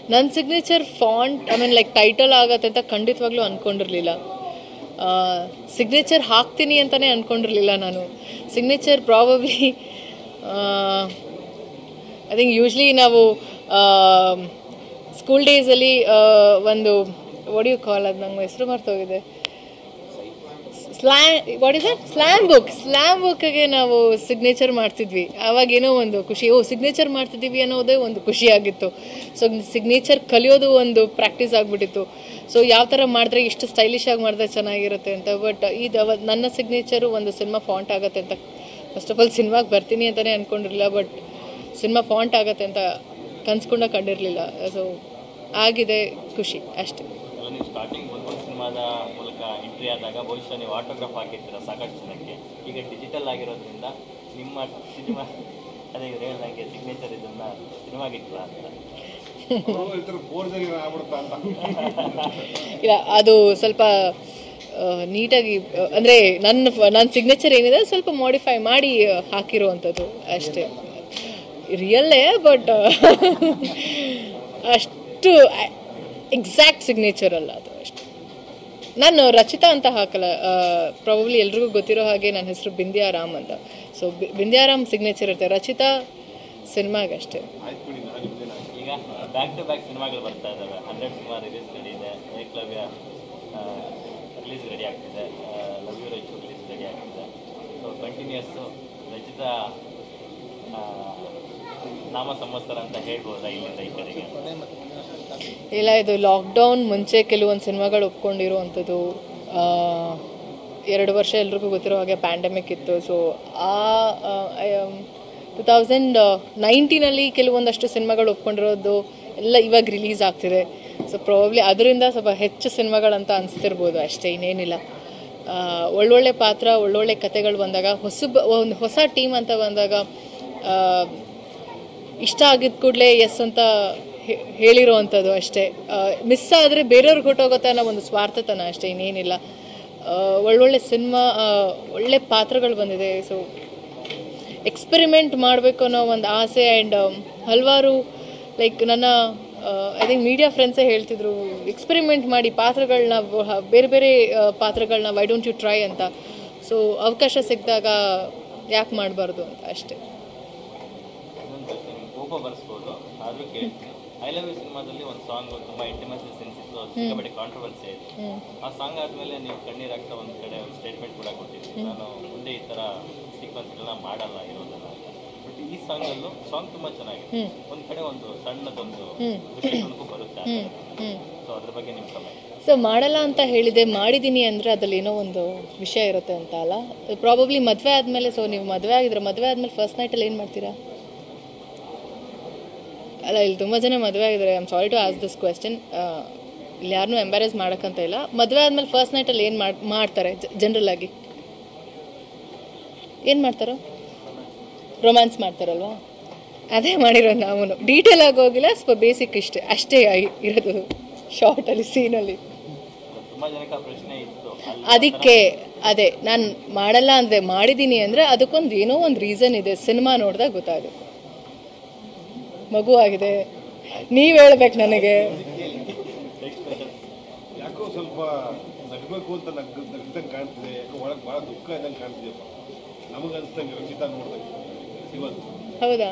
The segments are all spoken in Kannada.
ನನ್ನ signature font I mean like title ಆಗತ್ತೆ ಅಂತ ಖಂಡಿತವಾಗ್ಲೂ ಅಂದ್ಕೊಂಡಿರಲಿಲ್ಲ ಸಿಗ್ನೇಚರ್ ಹಾಕ್ತೀನಿ ಅಂತಲೇ ಅಂದ್ಕೊಂಡಿರಲಿಲ್ಲ ನಾನು signature probably I think usually ನಾವು ಸ್ಕೂಲ್ ಡೇಸಲ್ಲಿ ಒಂದು ವಾಟ್ ಯು ಕಾಲ್ ಅದು ನಂಗೆ ಹೆಸರು ಮರ್ತೋಗಿದೆ ಸ್ಲಾ what is slam book slam ಬುಕ್ಗೆ ನಾವು ಸಿಗ್ನೇಚರ್ ಮಾಡ್ತಿದ್ವಿ ಆವಾಗ ಏನೋ ಒಂದು ಖುಷಿ ಓ ಸಿಗ್ನೇಚರ್ ಮಾಡ್ತಿದ್ದೀವಿ ಅನ್ನೋದೇ ಒಂದು ಖುಷಿ ಆಗಿತ್ತು ಸೊ ಸಿಗ್ನೇಚರ್ ಕಲಿಯೋದು ಒಂದು ಪ್ರಾಕ್ಟೀಸ್ ಆಗಿಬಿಟ್ಟಿತ್ತು ಸೊ ಯಾವ ಥರ ಮಾಡಿದ್ರೆ ಇಷ್ಟು ಸ್ಟೈಲಿಶ್ ಆಗಿ ಮಾಡಿದ್ರೆ ಚೆನ್ನಾಗಿರುತ್ತೆ ಅಂತ ಬಟ್ ಇದು ಅವ- ನನ್ನ ಸಿಗ್ನೇಚರು ಒಂದು ಸಿನಿಮಾ ಫಾಂಟ್ ಆಗುತ್ತೆ ಅಂತ ಫಸ್ಟ್ ಆಫ್ ಆಲ್ ಸಿನಿಮಾಗೆ ಬರ್ತೀನಿ ಅಂತಲೇ ಅಂದ್ಕೊಂಡಿರಲಿಲ್ಲ ಬಟ್ ಸಿನಿಮಾ ಫಾಂಟ್ ಆಗುತ್ತೆ ಅಂತ ಕನ್ಸ್ಕೊಂಡ ಕಂಡಿರಲಿಲ್ಲ ಸೊ ಆಗಿದೆ ಖುಷಿ ಅಷ್ಟೇ ಅಲ್ಲ ನೀವು ಸ್ಟಾರ್ಟಿಂಗ್ ಒಂದು ಸಿನಿಮಾದ ಮೂಲಕ ಎಂಟ್ರಿ ಆದಾಗ ಬಹುಶಃ ನೀವು ಆಟೋಗ್ರಾಫ್ ಹಾಕಿರ್ತೀರ ಸಾಕಷ್ಟು ಜನಕ್ಕೆ ಈಗ ಡಿಜಿಟಲ್ ಆಗಿರೋದ್ರಿಂದ ನಿಮ್ಮ ಸಿನಿಮಾ ಅದೇ ಇವ್ರು ಹೇಳ್ದಂಗೆ ಸಿಗ್ನೇಚರ್ ಇದನ್ನ ಸಿನಿಮಾಗೆ ಇಟ್ರ ಅಂತ ಇಲ್ಲ ಅದು ಸ್ವಲ್ಪ ಆ, ನೀಟಾಗಿ ಆ, ಅಂದ್ರೆ ನನ್ನ ನನ್ನ ಸಿಗ್ನೇಚರ್ ಏನಿದೆ ಅದು ಸ್ವಲ್ಪ ಮಾಡಿಫೈ ಮಾಡಿ ಆ, ಹಾಕಿರುವಂಥದ್ದು ಅಷ್ಟೇ ರಿಯಲ್ಲೇ ಬಟ್ ಅಷ್ಟು ಎಕ್ಸಾಕ್ಟ್ ಸಿಗ್ನೇಚರ್ ಅಲ್ಲ ಅದು ಅಷ್ಟೇ ನಾನು ರಚಿತಾ ಅಂತ ಹಾಕಲ್ಲ ಪ್ರಾಬಬ್ಲಿ ಎಲ್ರಿಗೂ ಗೊತ್ತಿರೋ ಹಾಗೆ ನನ್ನ ಹೆಸರು ಬಿಂದ್ಯಾರಾಮ್ ಅಂತ ಸೊ ಬಿಂದ್ಯಾರಾಮ್ ಸಿಗ್ನೇಚರ್ ಇರುತ್ತೆ ರಚಿತಾ ಸಿನಿಮಾಗಷ್ಟೇ ಈಗ ಬ್ಯಾಕ್ ಟು ಬ್ಯಾಕ್ ಸಿನಿಮಾಗಳು ಬರ್ತಾ ಇದ್ದಾವೆ ಹಂಡ್ರೆಡ್ ಸಿನಿಮಾ ರಿಲೀಸ್ ರೆಡಿ ಇದೆ ಏಕಲವ್ಯ ರಿಲೀಸ್ ರೆಡಿ ಆಗ್ತಿದೆ love you Rachchu release ready ಆಗ್ತಿದೆ ಸೊ ಕಂಟಿನ್ಯೂಸ್ಸು ರಚಿತಾ ಆ, ನಾಮ ಸಂವತ್ಸರ ಅಂತ ಹೇಳ್ಬೋದಾ ಇಲ್ಲಿಂದ ಈ ಕಡೆಗೆ ಇಲ್ಲ ಇದು ಲಾಕ್ಡೌನ್ ಮುಂಚೆ ಕೆಲವೊಂದು ಸಿನಿಮಾಗಳು ಒಪ್ಕೊಂಡಿರುವಂಥದ್ದು ಆ, ಎರಡು ವರ್ಷ ಎಲ್ರಿಗೂ ಗೊತ್ತಿರೋ ಹಾಗೆ ಪ್ಯಾಂಡಮಿಕ್ ಇತ್ತು ಸೊ ಆ ಟು ತೌಸಂಡ್ ನೈನ್ಟೀನಲ್ಲಿ ಕೆಲವೊಂದಷ್ಟು ಸಿನಿಮಾಗಳು ಒಪ್ಕೊಂಡಿರೋದು ಎಲ್ಲ ಇವಾಗ ರಿಲೀಸ್ ಆಗ್ತಿದೆ ಸೊ ಪ್ರಾಬಬ್ಲಿ ಅದರಿಂದ ಸ್ವಲ್ಪ ಹೆಚ್ಚು ಸಿನಿಮಾಗಳಂತ ಅನಿಸ್ತಿರ್ಬೋದು ಅಷ್ಟೇ ಇನ್ನೇನಿಲ್ಲ ಆ, ಒಳ್ಳೊಳ್ಳೆ ಪಾತ್ರ ಒಳ್ಳೊಳ್ಳೆ ಕತೆಗಳು ಬಂದಾಗ ಹೊಸಬ ಒಂದು ಹೊಸ ಟೀಮ್ ಅಂತ ಬಂದಾಗ ಆ, ಇಷ್ಟ ಆಗಿದ ಕೂಡಲೇ ಎಸ್ ಅಂತ ಹೇ- ಹೇಳಿರೋವಂಥದ್ದು ಅಷ್ಟೇ ಮಿಸ್ ಆದರೆ ಬೇರೆಯವ್ರಿಗೆ ಹೊಟ್ಟೋಗುತ್ತೆ ಅನ್ನೋ ಒಂದು ಸ್ವಾರ್ಥತನ ಅಷ್ಟೇ ಇನ್ನೇನಿಲ್ಲ ಆ, ಒಳ್ಳೊಳ್ಳೆ ಸಿನಿಮಾ ಒಳ್ಳೆ ಪಾತ್ರಗಳು ಬಂದಿದೆ ಸೊ ಎಕ್ಸ್ಪೆರಿಮೆಂಟ್ ಮಾಡಬೇಕು ಅನ್ನೋ ಒಂದು ಆಸೆ ಆ್ಯಂಡ್ ಹಲವಾರು ಲೈಕ್ ನನ್ನ ಐ ಥಿಂಕ್ ಮೀಡಿಯಾ ಫ್ರೆಂಡ್ಸೇ ಹೇಳ್ತಿದ್ರು ಎಕ್ಸ್ಪೆರಿಮೆಂಟ್ ಮಾಡಿ ಪಾತ್ರಗಳನ್ನ ಬೇರೆ ಬೇರೆ ಆ, ಪಾತ್ರಗಳನ್ನ ವೈ ಡೋಂಟ್ ಯು ಟ್ರೈ ಅಂತ ಸೊ ಅವಕಾಶ ಸಿಕ್ಕಿದಾಗ ಯಾಕೆ ಮಾಡಬಾರ್ದು ಅಂತ ಅಷ್ಟೇ ಇನ್ನೊಂದು question, ನಿಮ್ಗೆ ಕೋಪ ಬರ್ಸ್ಬೋದು ಆದರೂ ಕೇಳ್ತೀನಿ ಐ ಲವ್ ಯು ಸಿನಿಮಾದಲ್ಲಿ ಒಂದು ಸಾಂಗ್ ತುಂಬ ಇಂಟಿಮಸಿ ಸೆನ್ಸ್ ಇತ್ತು ಅದು ಸಿಕ್ಕಾಪಟ್ಟೆ ಕಾಂಟ್ರವರ್ಸಿ ಆಯಿತು ಹ್ಞೂ ಆ ಸಾಂಗ್ ಆದಮೇಲೆ ನೀವು ಕಣ್ಣೀರಾಗ್ತಾ ಒಂದು ಕಡೆ ಒಂದು ಸ್ಟೇಟ್ಮೆಂಟ್ ಕೂಡ ಕೊಟ್ಟಿದ್ರಿ ನಾನು ಮುಂದೆ ಈ ಥರ ಸೀಕ್ವೆನ್ಸ್ಗಳನ್ನ ಮಾಡಲ್ಲ ಇರೋದನ್ನ ಅಂತ ಬಟ್ ಈ ಸಾಂಗಲ್ಲೂ ಸಾಂಗ್ ತುಂಬ ಚೆನ್ನಾಗಿದೆ ಹ್ಮ್. ಒಂದು ಕಡೆ ಒಂದು ಸಣ್ಣದೊಂದು ಹ್ಮ್. ದೃಷ್ಟಿಕೋನಕ್ಕೂ ಬರುತ್ತೆ ಆ ಥರ. ಹ್ಞೂ ಸೊ ಅದ್ರ ಬಗ್ಗೆ ನಿಮ್ಮ ಕಮೆಂಟ್ ಸೊ ಮಾಡಲ್ಲ ಅಂತ ಹೇಳಿದೆ ಮಾಡಿದ್ದೀನಿ ಅಂದರೆ ಅದ್ರಲ್ಲಿ ಏನೋ ಒಂದು ವಿಷಯ ಇರುತ್ತೆ ಅಂತ ಅಲ್ಲ ಪ್ರಾಬಬ್ಲಿ ಮದುವೆ ಆದಮೇಲೆ ಸೊ ನೀವು ಮದುವೆ ಆಗಿದ್ರೆ ಮದುವೆ ಆದಮೇಲೆ ಫಸ್ಟ್ ನೈಟಲ್ಲಿ ಏನು ಮಾಡ್ತೀರಾ ಅಲ್ಲ ಇಲ್ಲಿ ತುಂಬ ಜನ ಮದುವೆ ಆಗಿದ್ದಾರೆ I am sorry to ask this question ಇಲ್ಲಿ ಯಾರನ್ನೂ ಎಂಬಾರೇಸ್ ಮಾಡೋಕ್ಕಂತ ಇಲ್ಲ ಮದುವೆ ಆದಮೇಲೆ ಫಸ್ಟ್ ನೈಟಲ್ಲಿ ಏನು ಮಾಡ್ ಮಾಡ್ತಾರೆ ಜನರಲ್ ಆಗಿ ಏನು ಮಾಡ್ತಾರೋ ರೊಮ್ಯಾನ್ಸ್ ಮಾಡ್ತಾರಲ್ವಾ ಅದೇ ಮಾಡಿರೋದು ನಾವು ಡೀಟೇಲ್ ಆಗಿ ಹೋಗಿಲ್ಲ ಸ್ವಲ್ಪ ಬೇಸಿಕ್ ಇಷ್ಟೇ ಅಷ್ಟೇ ಆಗಿ ಇರೋದು ಶಾರ್ಟಲ್ಲಿ ಸೀನಲ್ಲಿ ತುಂಬ ಜನಕ್ಕೆ ಆ ಪ್ರಶ್ನೆ ಇತ್ತು ಅಲ್ಲಿ ಅದಕ್ಕೆ ಅದೇ ನಾನು ಮಾಡಲ್ಲ ಅಂದರೆ ಮಾಡಿದ್ದೀನಿ ಅಂದರೆ ಅದಕ್ಕೊಂದು ಏನೋ ಒಂದು ರೀಸನ್ ಇದೆ ಸಿನಿಮಾ ನೋಡಿದಾಗ ಗೊತ್ತಾಗುತ್ತೆ ಮಗು ಆಗಿದೆ ನೀವು ಹೇಳ್ಬೇಕು ನನಗೆ ಯಾಕೋ ಸ್ವಲ್ಪ ನಗಬೇಕು ಅಂತ ನಗ್ ನಗ್ದಂಗೆ ಕಾಣ್ತಿದೆ ಯಾಕೋ ಒಳಗೆ ಭಾಳ ದುಃಖ ಇದ್ದಂಗೆ ಕಾಣ್ತಿದೆಯಪ್ಪ ನಮಗೆ ಅನ್ಸ್ದಂಗೆ ರಚಿತಾ ನೋಡ್ದಂಗೆ ಇವತ್ತು ಹೌದಾ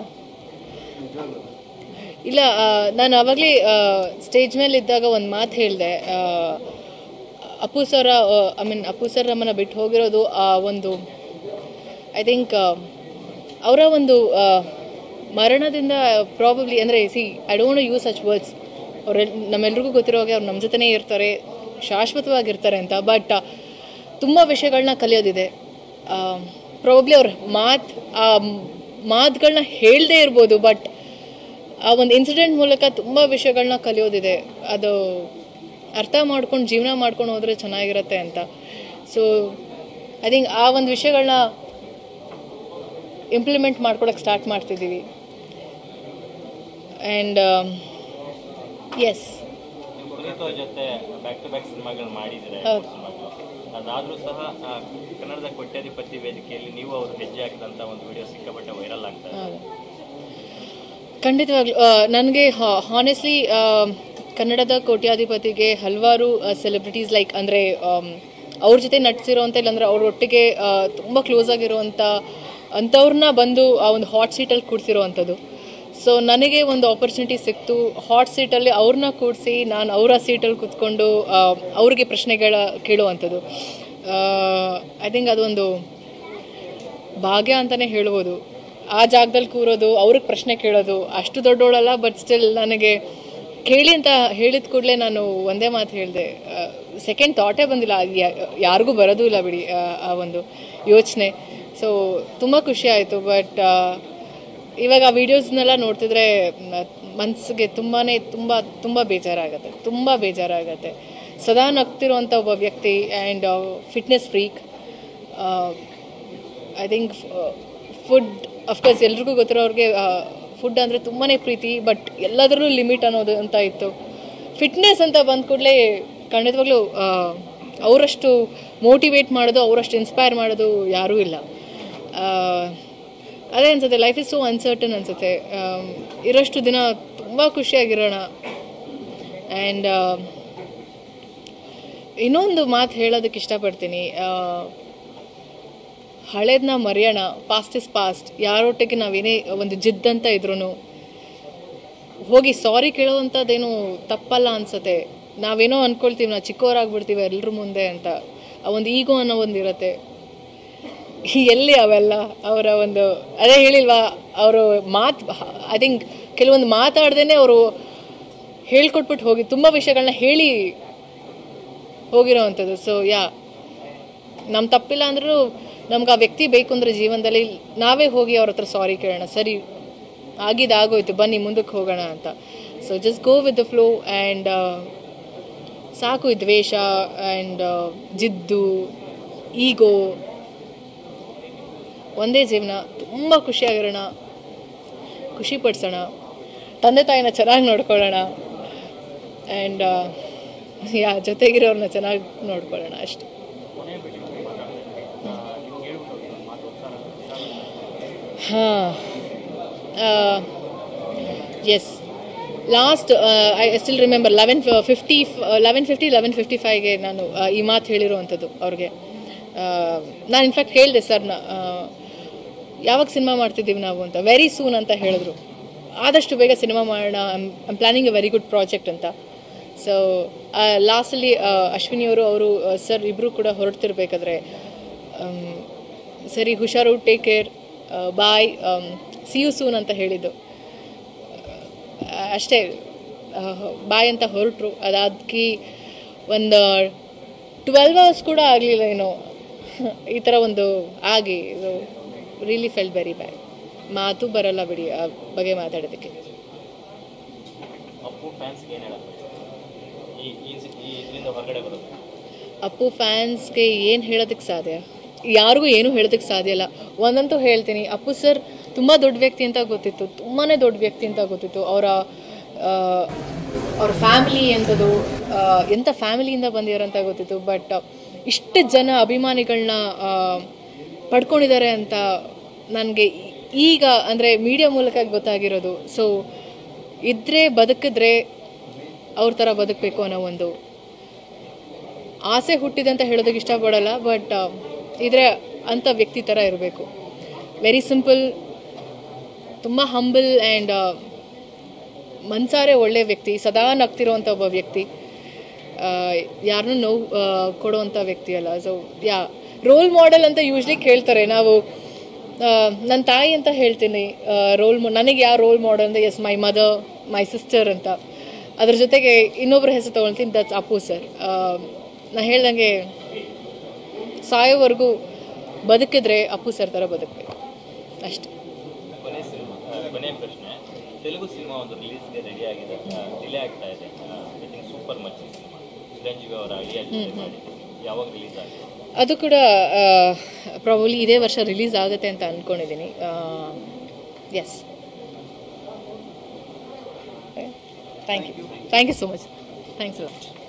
ಇಲ್ಲ ಆ, ನಾನು ಆವಾಗಲೇ ಸ್ಟೇಜ್ ಮೇಲೆ ಇದ್ದಾಗ ಒಂದು ಮಾತು ಹೇಳಿದೆ Appu sir I mean Appu sir ನಮ್ಮನ್ನು ಬಿಟ್ಟು ಹೋಗಿರೋದು ಆ ಒಂದು ಐ ಥಿಂಕ್ ಅವರ ಒಂದು ಆ, ಮರಣದಿಂದ ಪ್ರಾಬಬ್ಲಿ ಅಂದರೆ see I don't use such words ಅವ್ರ ನಮ್ಮೆಲ್ರಿಗೂ ಗೊತ್ತಿರೋ ಹಾಗೆ ಅವ್ರು ನಮ್ಮ ಜೊತೆನೇ ಇರ್ತಾರೆ ಶಾಶ್ವತವಾಗಿರ್ತಾರೆ ಅಂತ ಬಟ್ ತುಂಬ ವಿಷಯಗಳನ್ನ ಕಲಿಯೋದಿದೆ ಪ್ರಾಬಬ್ಲಿ ಅವ್ರ ಮಾತು ಆ ಮಾತುಗಳನ್ನ ಹೇಳದೇ ಇರ್ಬೋದು ಬಟ್ ಆ ಒಂದು ಇನ್ಸಿಡೆಂಟ್ ಮೂಲಕ ತುಂಬ ವಿಷಯಗಳನ್ನ ಕಲಿಯೋದಿದೆ ಅದು ಅರ್ಥ ಮಾಡ್ಕೊಂಡು ಜೀವನ ಮಾಡ್ಕೊಂಡು ಹೋದರೆ ಚೆನ್ನಾಗಿರುತ್ತೆ ಅಂತ ಸೊ ಐ ಥಿಂಕ್ ಆ ಒಂದು ವಿಷಯಗಳನ್ನ ಇಂಪ್ಲಿಮೆಂಟ್ ಮಾಡ್ಕೊಳಕ್ಕೆ ಸ್ಟಾರ್ಟ್ ಮಾಡ್ತಿದ್ದೀವಿ ಆ್ಯಂಡ್ ಎಸ್ ನೀವು ಪುನೀತ್ ಅವ್ರ ಜೊತೆ ಬ್ಯಾಕ್ ಟು ಬ್ಯಾಕ್ ಸಿನಿಮಾಗಳು ಮಾಡಿದ್ರೆ ಹೌದು. ಸಿನಿಮಾಗಳು ಅದಾದರೂ ಸಹ ಆ, ಕನ್ನಡದ ಕೋಟ್ಯಾಧಿಪತಿ ವೇದಿಕೆಯಲ್ಲಿ ನೀವು ಅವರು ಹೆಜ್ಜೆ ಹಾಕಿದಂಥ ಒಂದು ವಿಡಿಯೋ ಸಿಕ್ಕಾಪಟ್ಟೆ ವೈರಲ್ ಆಗ್ತಾ ಇದೆ ಹೌದು ಖಂಡಿತವಾಗ್ಲೂ ನನಗೆ ಹಾನೆಸ್ಟ್ಲಿ ಕನ್ನಡದ ಕೋಟ್ಯಾಧಿಪತಿಗೆ ಹಲವಾರು ಸೆಲೆಬ್ರಿಟೀಸ್ ಲೈಕ್ ಅಂದರೆ ಅವ್ರ ಜೊತೆ ನಟಿಸಿರೋಂಥ ಇಲ್ಲಾಂದ್ರೆ ಅವ್ರ ಒಟ್ಟಿಗೆ ತುಂಬ ಕ್ಲೋಸ್ ಆಗಿರುವಂಥ ಅಂಥವ್ರನ್ನ ಬಂದು ಆ ಒಂದು ಹಾಟ್ ಸೀಟಲ್ಲಿ ಕೂಡಿಸಿರೋ ಅಂಥದ್ದು ಸೊ ನನಗೆ ಒಂದು ಆಪರ್ಚುನಿಟಿ ಸಿಕ್ತು ಹಾಟ್ ಸೀಟಲ್ಲಿ ಅವ್ರನ್ನ ಕೂಡಿಸಿ ನಾನು ಅವರ ಸೀಟಲ್ಲಿ ಕೂತ್ಕೊಂಡು ಆ, ಅವ್ರಿಗೆ ಪ್ರಶ್ನೆಗಳ ಕೇಳುವಂಥದ್ದು ಐ ಥಿಂಕ್ ಅದೊಂದು ಭಾಗ್ಯ ಅಂತಲೇ ಹೇಳ್ಬೋದು ಆ ಜಾಗದಲ್ಲಿ ಕೂರೋದು ಅವ್ರಿಗೆ ಪ್ರಶ್ನೆ ಕೇಳೋದು ಅಷ್ಟು ದೊಡ್ಡೋಳಲ್ಲ ಬಟ್ ಸ್ಟಿಲ್ ನನಗೆ ಕೇಳಿ ಅಂತ ಹೇಳಿದ ಕೂಡಲೇ ನಾನು ಒಂದೇ ಮಾತು ಹೇಳಿದೆ ಸೆಕೆಂಡ್ ಥಾಟೇ ಬಂದಿಲ್ಲ ಅದು ಯಾ- ಯಾರಿಗೂ ಬರೋದೂ ಇಲ್ಲ ಬಿಡಿ ಆ, ಆ ಒಂದು ಯೋಚನೆ ಸೊ ತುಂಬ ಖುಷಿ ಆಯಿತು ಬಟ್ ಇವಾಗ ಆ ವಿಡಿಯೋಸ್ನೆಲ್ಲ ನೋಡ್ತಿದ್ರೆ ಮನಸ್ಸಿಗೆ ತುಂಬಾ ತುಂಬ ತುಂಬ ಬೇಜಾರಾಗುತ್ತೆ ತುಂಬ ಬೇಜಾರಾಗುತ್ತೆ ಸದಾ ನಗ್ತಿರುವಂಥ ಒಬ್ಬ ವ್ಯಕ್ತಿ and fitness freak I think food of course ಎಲ್ರಿಗೂ ಗೊತ್ತಿರೋರಿಗೆ ಫುಡ್ ಅಂದರೆ ತುಂಬಾ ಪ್ರೀತಿ ಬಟ್ ಎಲ್ಲದರಲ್ಲೂ ಲಿಮಿಟ್ ಅನ್ನೋದು ಅಂತ ಇತ್ತು ಫಿಟ್ನೆಸ್ ಅಂತ ಬಂದ ಕೂಡಲೇ ಖಂಡಿತವಾಗ್ಲೂ ಆ, ಅವರಷ್ಟು ಮೋಟಿವೇಟ್ ಮಾಡೋದು ಅವರಷ್ಟು ಇನ್ಸ್ಪೈರ್ ಮಾಡೋದು ಯಾರೂ ಇಲ್ಲ ಆ, ಅದೇ ಅನ್ಸುತ್ತೆ ಲೈಫ್ ಇಸ್ ಸೋ ಅನ್ಸರ್ಟನ್ ಅನ್ಸುತ್ತೆ ಆಮ್, ಇರೋಷ್ಟು ದಿನ ತುಂಬ ಖುಷಿಯಾಗಿರೋಣ ಆ್ಯಂಡ್ ಇನ್ನೊಂದು ಮಾತು ಹೇಳೋದಕ್ಕೆ ಇಷ್ಟಪಡ್ತೀನಿ ಆ, ಹಳೇದನ್ನ ಮರೆಯೋಣ ಪಾಸ್ಟ್ ಇಸ್ ಪಾಸ್ಟ್ ಯಾರೊಟ್ಟಿಗೆ ನಾವೇನೇ ಒಂದು ಜಿದ್ದಂತ ಇದ್ರೂ ಹೋಗಿ ಸಾರಿ ಕೇಳೋವಂಥದ್ದೇನು ತಪ್ಪಲ್ಲ ಅನ್ಸುತ್ತೆ ನಾವೇನೋ ಅನ್ಕೊಳ್ತೀವಿ ನಾವು ಚಿಕ್ಕವರಾಗ್ಬಿಡ್ತೀವಿ ಎಲ್ಲರ ಮುಂದೆ ಅಂತ ಆ ಒಂದು ಈಗೋ ಅನ್ನೋ ಒಂದು ಇರುತ್ತೆ ಎಲ್ಲಿ ಅವೆಲ್ಲ ಅವರ ಒಂದು ಅದೇ ಹೇಳಿಲ್ವಾ ಅವರು ಮಾತು ಐ ಥಿಂಕ್ ಕೆಲವೊಂದು ಮಾತಾಡ್ದೇನೆ ಅವರು ಹೇಳ್ಕೊಟ್ಬಿಟ್ಟು ಹೋಗಿ ತುಂಬ ವಿಷಯಗಳನ್ನ ಹೇಳಿ ಹೋಗಿರೋವಂಥದ್ದು ಸೊ ಯಾ ನಮ್ಮ ತಪ್ಪಿಲ್ಲ ಅಂದ್ರೂ ನಮ್ಗೆ ಆ ವ್ಯಕ್ತಿ ಬೇಕು ಅಂದ್ರೆ ಜೀವನದಲ್ಲಿ ನಾವೇ ಹೋಗಿ ಅವ್ರ ಹತ್ರ ಸಾರಿ ಕೇಳೋಣ ಸರಿ ಆಗಿದ್ದಾಗೋಯ್ತು ಬನ್ನಿ ಮುಂದಕ್ಕೆ ಹೋಗೋಣ ಅಂತ so just go with the flow and ಸಾಕು ಈ ದ್ವೇಷ ಆ್ಯಂಡ್ ಜಿದ್ದು ಈಗೋ ಒಂದೇ ಜೀವನ ತುಂಬ ಖುಷಿಯಾಗಿರೋಣ ಖುಷಿ ಪಡಿಸೋಣ ತಂದೆ ತಾಯಿನ ಚೆನ್ನಾಗಿ ನೋಡ್ಕೊಳ್ಳೋಣ ಆ್ಯಂಡ್ ಯಾ ಜೊತೆಗಿರೋರನ್ನ ಚೆನ್ನಾಗಿ ನೋಡ್ಕೊಳ್ಳೋಣ ಅಷ್ಟೆ ಹಾಂ yes last I still remember eleven fifty eleven fifty eleven fifty ಫೈವ್ಗೆ ನಾನು ಆ, ಈ ಮಾತು ಹೇಳಿರುವಂಥದ್ದು ಅವ್ರಿಗೆ ನಾನು ಇನ್ಫ್ಯಾಕ್ಟ್ ಹೇಳಿದೆ ಸರ್ನ ಯಾವಾಗ ಸಿನಿಮಾ ಮಾಡ್ತಿದ್ದೀವಿ ನಾವು ಅಂತ ವೆರಿ ಸೂನ್ ಅಂತ ಹೇಳಿದ್ರು ಆದಷ್ಟು ಬೇಗ ಸಿನಿಮಾ ಮಾಡೋಣ I'm planning a very good project ಅಂತ ಸೊ ಲಾಸ್ಟಲ್ಲಿ ಅಶ್ವಿನಿಯವರು ಅವರು ಸರ್ ಇಬ್ಬರು ಕೂಡ ಹೊರಡ್ತಿರ್ಬೇಕಾದ್ರೆ ಆಮ್, ಸರಿ ಹುಷಾರು take care bye see you soon ಅಂತ ಹೇಳಿದ್ದು ಆ, ಅಷ್ಟೇ ಬಾಯ್ ಅಂತ ಹೊರಟರು ಅದಾದ್ಕಿ ಒಂದು ಟ್ವೆಲ್ವ್ ಅವರ್ಸ್ ಕೂಡ ಆಗಲಿಲ್ಲ ಏನೋ ಈ ಥರ ಒಂದು ಆಗಿ ಇದು ರಿಯಲಿ ಫೆಲ್ ವೆರಿ ಬ್ಯಾಡ್ ಮಾತು ಬರಲ್ಲ ಬಿಡಿ ಆ ಬಗ್ಗೆ ಮಾತಾಡೋದಕ್ಕೆ ಅಪ್ಪು ಫ್ಯಾನ್ಸ್ಗೆ ಏನು ಹೇಳಕ್ಕೆ ಈ ಈ ಈ ಇದರಿಂದ ಹೊರಗಡೆ ಬರೋದು ಅಪ್ಪು ಫ್ಯಾನ್ಸ್ಗೆ ಏನು ಹೇಳೋದಕ್ಕೆ ಸಾಧ್ಯ ಯಾರಿಗೂ ಏನೂ ಹೇಳೋದಕ್ಕೆ ಸಾಧ್ಯ ಇಲ್ಲ ಒಂದಂತೂ ಹೇಳ್ತೀನಿ ಅಪ್ಪು ಸರ್ ತುಂಬ ದೊಡ್ಡ ವ್ಯಕ್ತಿ ಅಂತ ಗೊತ್ತಿತ್ತು ತುಂಬಾ ದೊಡ್ಡ ವ್ಯಕ್ತಿ ಅಂತ ಗೊತ್ತಿತ್ತು ಅವರ ಅವ್ರ ಫ್ಯಾಮಿಲಿ ಎಂಥದ್ದು ಆ, ಎಂಥ ಫ್ಯಾಮಿಲಿಯಿಂದ ಬಂದಿದ್ದಾರೆ ಅಂತ ಗೊತ್ತಿತ್ತು ಬಟ್ ಇಷ್ಟು ಜನ ಅಭಿಮಾನಿಗಳನ್ನ ಪಡ್ಕೊಂಡಿದ್ದಾರೆ ಅಂತ ನನಗೆ ಈಗ ಅಂದರೆ ಮೀಡಿಯಾ ಮೂಲಕ ಗೊತ್ತಾಗಿರೋದು ಸೊ ಇದ್ದರೆ ಬದುಕಿದ್ರೆ ಅವ್ರ ಥರ ಬದುಕಬೇಕು ಅನ್ನೋ ಒಂದು ಆಸೆ ಹುಟ್ಟಿದೆ ಅಂತ ಹೇಳೋದಕ್ಕೆ ಇಷ್ಟಪಡಲ್ಲ ಬಟ್ ಇದ್ರೆ ಅಂಥ ವ್ಯಕ್ತಿ ಥರ ಇರಬೇಕು ವೆರಿ ಸಿಂಪಲ್ ತುಂಬ ಹಂಬಲ್ ಆ್ಯಂಡ್ ಮನ್ಸಾರೆ ಒಳ್ಳೆ ವ್ಯಕ್ತಿ ಸದಾ ನಗ್ತಿರೋವಂಥ ಒಬ್ಬ ವ್ಯಕ್ತಿ ಯಾರನ್ನೂ ನೋವು ಆ, ಕೊಡುವಂಥ ವ್ಯಕ್ತಿ ಅಲ್ಲ ಸೊ ಯಾ ರೋಲ್ ಮಾಡೆಲ್ ಅಂತ ಯೂಶ್ಲಿ ಕೇಳ್ತಾರೆ ನಾವು ನನ್ನ ತಾಯಿ ಅಂತ ಹೇಳ್ತೀನಿ ರೋಲ್ ನನಗೆ ಯಾವ ರೋಲ್ ಮಾಡೆಲ್ ಅಂದರೆ yes my mother my sister ಅಂತ ಅದ್ರ ಜೊತೆಗೆ ಇನ್ನೊಬ್ಬರ ಹೆಸರು ತೊಗೊಳ್ತೀನಿ ದಟ್ಸ್ ಅಪ್ಪು ಸರ್ ನಾ ಹೇಳ್ದಂಗೆ ಸಾಯೋವರೆಗೂ ಬದುಕಿದ್ರೆ ಅಪ್ಪು ಸರ್ ಥರ ಬದುಕಬೇಕು ಅಷ್ಟೆ ಕೊನೆ ಸಿನಿಮಾ ಕೊನೆ ಪ್ರಶ್ನೆ ತೆಲುಗು ಸಿನಿಮಾ ಒಂದು ರಿಲೀಸ್ಗೆ ರೆಡಿ ಆಗಿದೆ ಡಿಲೇ ಆಗ್ತಾ ಇದೆ I think super Machi cinema Chiranjeevi ಅವರ ಅಳಿಯ ಜೊತೆ ಮಾಡಿ ಯಾವಾಗ ರಿಲೀಸ್ ಆಗಿದೆ ಅದು ಕೂಡ ಪ್ರಾಬಲಿ ಇದೇ ವರ್ಷ ರಿಲೀಸ್ ಆಗುತ್ತೆ ಅಂತ ಅಂದ್ಕೊಂಡಿದ್ದೀನಿ yes thank you thank you so much thanks lot